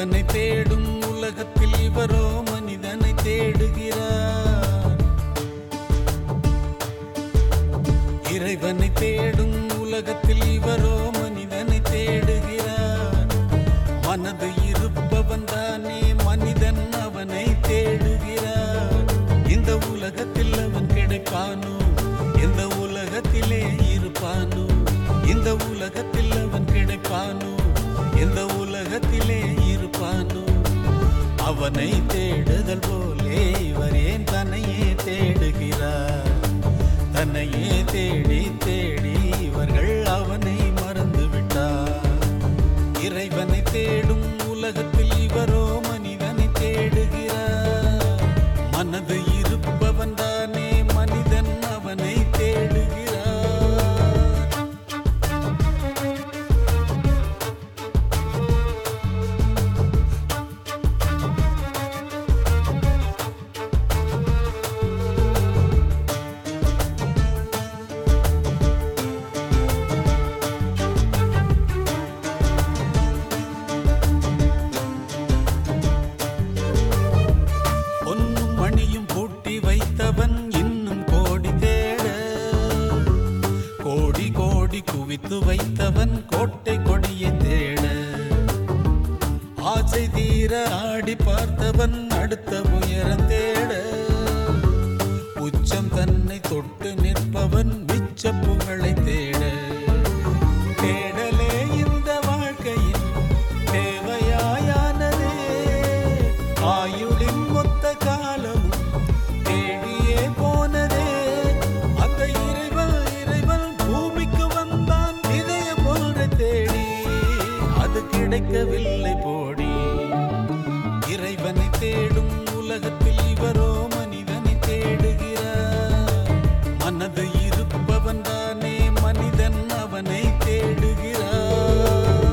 இறைவனை தேடும் உலகத்தில் இவரோ மனிதனை தேடுகிறார் இறைவனை தேடும் உலகத்தில் இவரோ மனிதனை தேடுகிறார் மனது இருப்பவன் தானே மனிதன் அவனை தேடுகிறார் இந்த உலகத்தில் அவன் கிடைப்பானோ இந்த உலகத்திலே இருப்பானோ இந்த உலகத்தில் அவன் கிடைப்பானோ இந்த உலகத்திலே இருப்பானோ அவனை தேடுதல் போலே இவர் ஏன் தன்னையே தேடுகிறார் தன்னையே தேடி தேடி இவர்கள் அவனை மறந்து விட்டார் இறைவனை தேடும் உலகத்தில் இவரோ மனிதனை தேடுகிறார் மனது இருப்பவன் தானே மனிதன் அவனை தேடுகிறார் பொன்னும் மணியும் பூட்டி வைத்தவன் இன்னும் கோடி தேட கோடி கோடி குவித்து வைத்தவன் கோட்டை கொடியை தேட ஆசை தீர ஆடி பார்த்தவன் அடுத்த உயரம் தேட உச்சம் தன்னை தொட்டு நிற்பவன் மிச்ச புகழை தேட தேடலே இந்த வாழ்க்கையின் தேவையாயானதே ஆயுளின் மொத்த காலமும் தேடியே போனதே அந்த இறைவன் இறைவன் பூமிக்கு வந்தான் இதய போன்ற தேடி அது கிடைக்கவில்லை போடி இறைவனை தேடும் உலகத்தில் இவரோ மனிதனை தேடுகிறார் மனது இருப்பவன் தானே மனிதன் அவனை தேடுகிறார்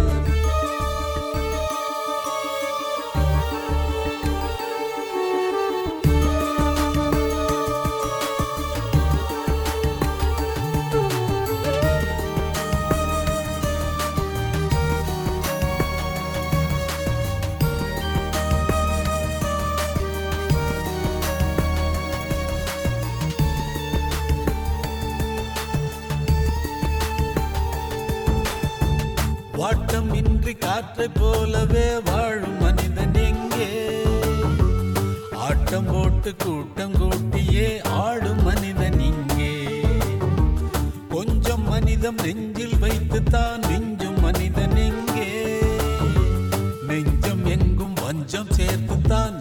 வாட்டம் இன்றி காற்றைப் போலவே வாழும் மனிதன் எங்கே ஆட்டம் போட்டு கூட்டம் கூட்டியே ஆடும் மனிதன் இங்கே கொஞ்சம் மனிதம் நெஞ்சில் வைத்து தான் நெஞ்சும் மனிதன் எங்கே நெஞ்சம் எங்கும் வஞ்சம் சேர்த்து தான்